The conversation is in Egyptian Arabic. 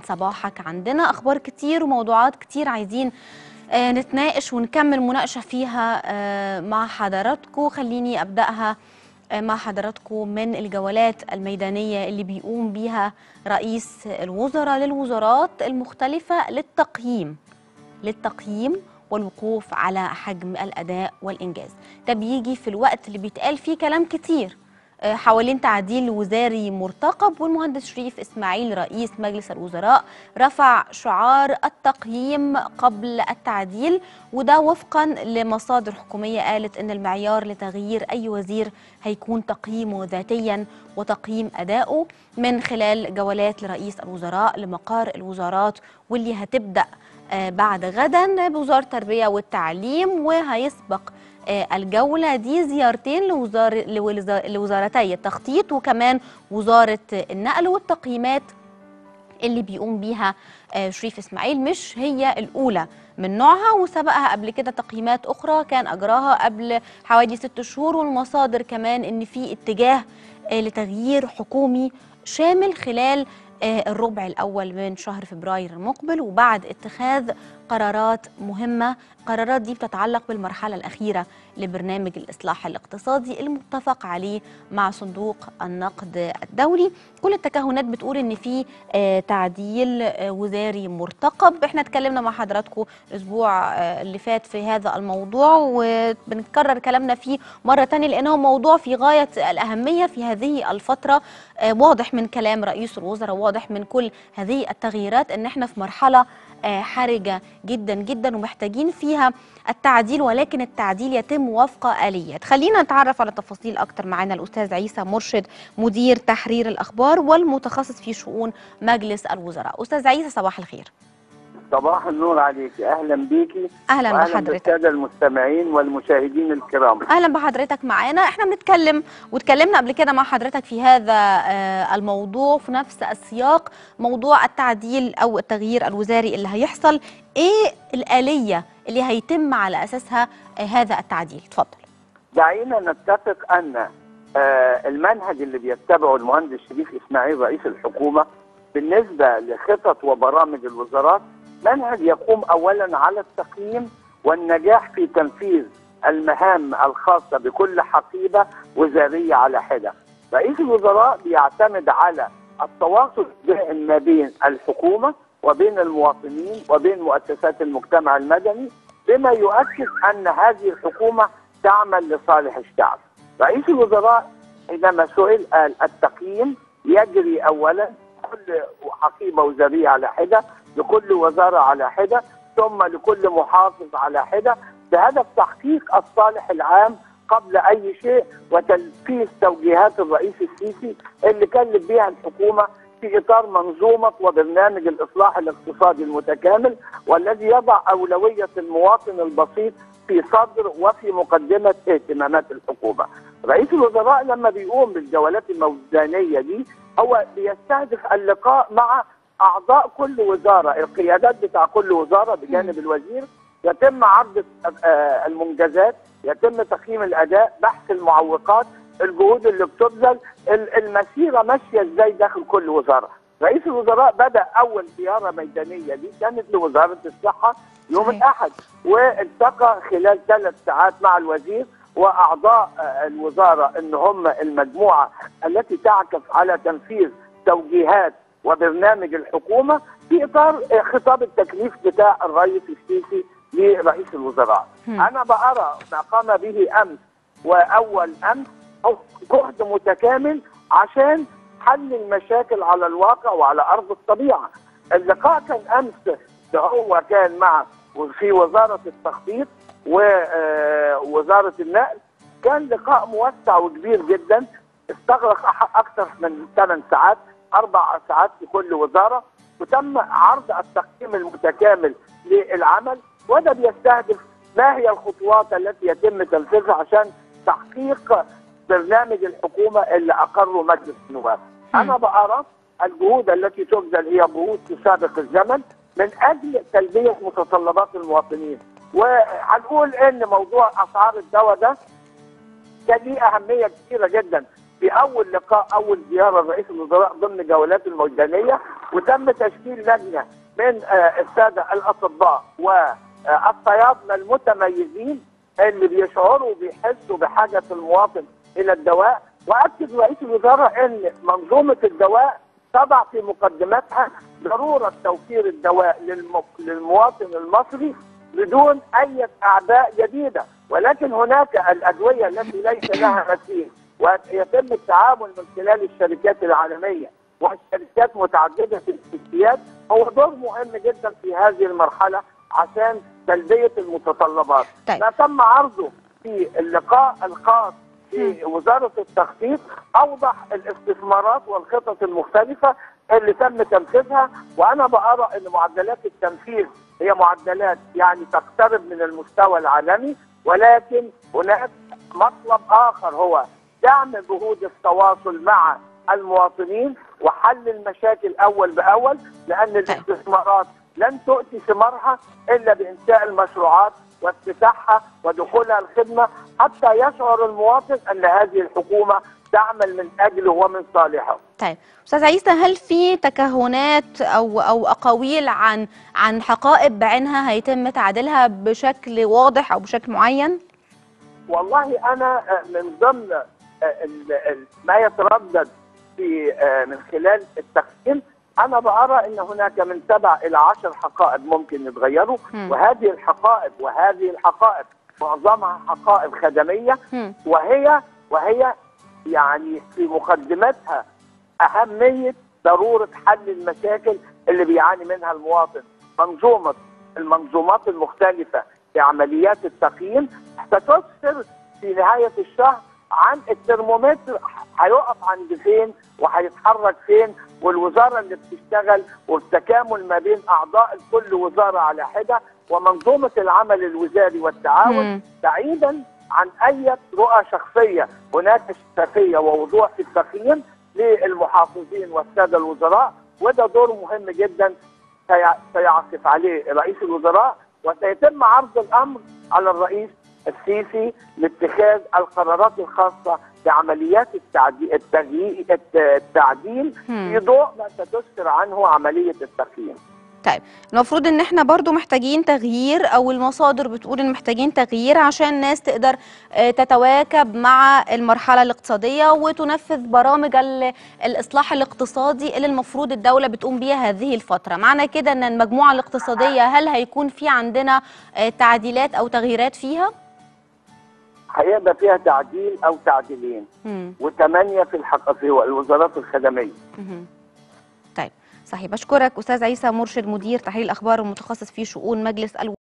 صباحك عندنا اخبار كتير وموضوعات كتير عايزين آه، نتناقش ونكمل مناقشه فيها آه، مع حضراتكم خليني ابداها آه، مع حضراتكم من الجولات الميدانيه اللي بيقوم بيها رئيس الوزراء للوزارات المختلفه للتقييم للتقييم والوقوف على حجم الاداء والانجاز ده بيجي في الوقت اللي بيتقال فيه كلام كتير آه، حوالين تعديل وزاري مرتقب والمهندس شريف اسماعيل رئيس مجلس الوزراء رفع شعار التقييم قبل التعديل وده وفقا لمصادر حكوميه قالت ان المعيار لتغيير اي وزير هيكون تقييمه ذاتيا وتقييم ادائه من خلال جولات لرئيس الوزراء لمقار الوزارات واللي هتبدا آه، بعد غدا بوزاره التربيه والتعليم وهيسبق آه، الجولة دي زيارتين لوزار... لوزا- لوزارتي التخطيط وكمان وزارة النقل والتقييمات اللي بيقوم بيها آه، شريف اسماعيل مش هي الأولى من نوعها وسبقها قبل كده تقييمات أخرى كان أجراها قبل حوالي ست شهور والمصادر كمان إن في اتجاه آه، لتغيير حكومي شامل خلال آه، الربع الأول من شهر فبراير المقبل وبعد اتخاذ قرارات مهمة القرارات دي بتتعلق بالمرحلة الأخيرة لبرنامج الإصلاح الاقتصادي المتفق عليه مع صندوق النقد الدولي كل التكهنات بتقول إن في آه، تعديل آه، وزاري مرتقب احنا اتكلمنا مع حضراتكم الأسبوع آه، اللي فات في هذا الموضوع وبنكرر كلامنا فيه مرة تانية لأنه موضوع في غاية الأهمية في هذه الفترة آه، واضح من كلام رئيس الوزراء واضح من كل هذه التغييرات ان احنا في مرحله آه، حرجه جدا جدا ومحتاجين فيها التعديل ولكن التعديل يتم وفق اليات خلينا نتعرف على تفاصيل اكتر معانا الاستاذ عيسى مرشد مدير تحرير الاخبار والمتخصص في شؤون مجلس الوزراء استاذ عيسى صباح الخير صباح النور عليك اهلا بيكي اهلا واهلا بحضرتك بالساده المستمعين والمشاهدين الكرام اهلا بحضرتك معانا احنا بنتكلم واتكلمنا قبل كده مع حضرتك في هذا آه، الموضوع في نفس السياق موضوع التعديل او التغيير الوزاري اللي هيحصل ايه الآلية اللي هيتم على اساسها آه، هذا التعديل اتفضل دعينا نتفق ان آه، المنهج اللي بيتبعه المهندس شريف اسماعيل رئيس الحكومه بالنسبه لخطط وبرامج الوزارات منهج يقوم اولا على التقييم والنجاح في تنفيذ المهام الخاصه بكل حقيبه وزاريه على حده. رئيس الوزراء بيعتمد على التواصل الدائم ما بين الحكومه وبين المواطنين وبين مؤسسات المجتمع المدني بما يؤكد ان هذه الحكومه تعمل لصالح الشعب. رئيس الوزراء حينما سئل قال التقييم يجري اولا كل حقيبه وزاريه على حده لكل وزاره على حده ثم لكل محافظ على حده بهدف تحقيق الصالح العام قبل اي شيء وتنفيذ توجيهات الرئيس السيسي اللي كلف بها الحكومه في اطار منظومه وبرنامج الاصلاح الاقتصادي المتكامل والذي يضع اولويه المواطن البسيط في صدر وفي مقدمه اهتمامات الحكومه. رئيس الوزراء لما بيقوم بالجولات الميدانيه دي هو بيستهدف اللقاء مع اعضاء كل وزاره، القيادات بتاع كل وزاره بجانب الوزير يتم عرض آه، المنجزات، يتم تقييم الاداء، بحث المعوقات، الجهود اللي بتبذل، ال- المسيره ماشيه ازاي داخل كل وزاره. رئيس الوزراء بدا اول زياره ميدانيه دي كانت لوزاره الصحه يوم صحيح. الاحد والتقى خلال ثلاث ساعات مع الوزير واعضاء آه، الوزاره ان هم المجموعه التي تعكف على تنفيذ توجيهات وبرنامج الحكومه في اطار آه، خطاب التكليف بتاع الرئيس السيسي لرئيس الوزراء. هم. انا بأرى ما قام به امس واول امس هو جهد متكامل عشان حل المشاكل على الواقع وعلى ارض الطبيعه. اللقاء كان امس ده هو كان مع في وزاره التخطيط ووزاره النقل كان لقاء موسع وكبير جدا استغرق أح- اكثر من ثمان ساعات اربع ساعات في كل وزاره وتم عرض التقييم المتكامل للعمل وده بيستهدف ما هي الخطوات التي يتم تنفيذها عشان تحقيق برنامج الحكومه اللي اقره مجلس النواب. انا بأرى الجهود التي تبذل هي جهود تسابق الزمن من اجل تلبيه متطلبات المواطنين وهنقول ان موضوع اسعار الدواء ده كان ليه اهميه كبيره جدا في اول لقاء اول زياره لرئيس الوزراء ضمن جولات الميدانيه وتم تشكيل لجنه من آه، الساده الاطباء والصيادله المتميزين اللي بيشعروا وبيحسوا بحاجه المواطن الى الدواء واكد رئيس الوزراء ان منظومه الدواء تضع في مقدمتها ضروره توفير الدواء للم- للمواطن المصري بدون اي اعباء جديده ولكن هناك الادويه التي ليس لها مثيل ويتم التعامل من خلال الشركات العالميه والشركات متعدده الجنسيات هو دور مهم جدا في هذه المرحله عشان تلبيه المتطلبات طيب. ما تم عرضه في اللقاء الخاص في وزاره التخطيط اوضح الاستثمارات والخطط المختلفه اللي تم تنفيذها وانا بارى ان معدلات التنفيذ هي معدلات يعني تقترب من المستوى العالمي ولكن هناك مطلب اخر هو دعم جهود التواصل مع المواطنين وحل المشاكل اول باول لان الاستثمارات لن تؤتي ثمارها الا بانشاء المشروعات وافتتاحها ودخولها الخدمه حتى يشعر المواطن ان هذه الحكومه تعمل من اجله ومن صالحه. طيب استاذ عيسى هل في تكهنات او او اقاويل عن عن حقائق بعينها هيتم تعديلها بشكل واضح او بشكل معين؟ والله انا آه، من ضمن آه، ال- ال- ما يتردد في آه، من خلال التقسيم انا بارى ان هناك من سبع الى عشر حقائب ممكن يتغيروا مم. وهذه الحقائب وهذه الحقائب معظمها حقائب خدميه مم. وهي وهي يعني في مقدمتها اهميه ضروره حل المشاكل اللي بيعاني منها المواطن منظومه المنظومات المختلفه في عمليات التقييم ستسفر في نهايه الشهر عن الترمومتر هيقف عند فين وهيتحرك فين والوزاره اللي بتشتغل والتكامل ما بين اعضاء كل وزاره على حده ومنظومه العمل الوزاري والتعاون مم. بعيدا عن اي رؤى شخصيه هناك شفافيه ووضوح في التقييم للمحافظين والساده الوزراء وده دور مهم جدا سي- سيعكف عليه رئيس الوزراء وسيتم عرض الامر على الرئيس السيسي لاتخاذ القرارات الخاصه بعمليات التعدي- التغيير الت- التعديل مم. في ضوء ما ستسفر عنه عمليه التقييم. طيب المفروض ان احنا برضو محتاجين تغيير او المصادر بتقول ان محتاجين تغيير عشان الناس تقدر آه، تتواكب مع المرحلة الاقتصادية وتنفذ برامج ال- الاصلاح الاقتصادي اللي المفروض الدولة بتقوم بيها هذه الفترة معنى كده ان المجموعة الاقتصادية هل هيكون في عندنا آه، تعديلات او تغييرات فيها؟ هيبقى فيها تعديل او تعديلين مم. وثمانيه في الحق في الوزارات الخدميه. مهم. طيب صحيح بشكرك استاذ عيسى مرشد مدير تحليل الاخبار المتخصص في شؤون مجلس الو...